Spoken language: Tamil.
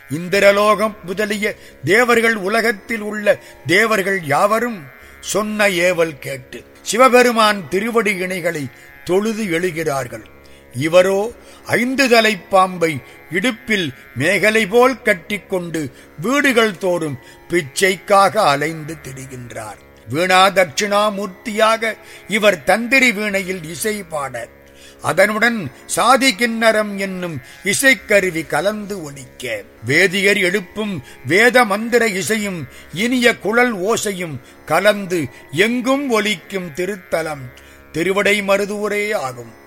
இந்திரலோகம் முதலிய தேவர்கள் உலகத்தில் உள்ள தேவர்கள் யாவரும் சொன்ன ஏவல் கேட்டு சிவபெருமான் திருவடி இணைகளை தொழுது எழுகிறார்கள் இவரோ ஐந்து தலை பாம்பை இடுப்பில் மேகலை போல் கட்டிக்கொண்டு வீடுகள் தோறும் பிச்சைக்காக அலைந்து திரிகின்றார் வீணா தட்சிணாமூர்த்தியாக இவர் தந்திரி வீணையில் இசை பாட அதனுடன் சாதி கிண்ணரம் என்னும் இசைக்கருவி கலந்து ஒலிக்க வேதியர் எழுப்பும் வேத மந்திர இசையும் இனிய குழல் ஓசையும் கலந்து எங்கும் ஒலிக்கும் திருத்தலம் திருவடை மருதூரே ஆகும்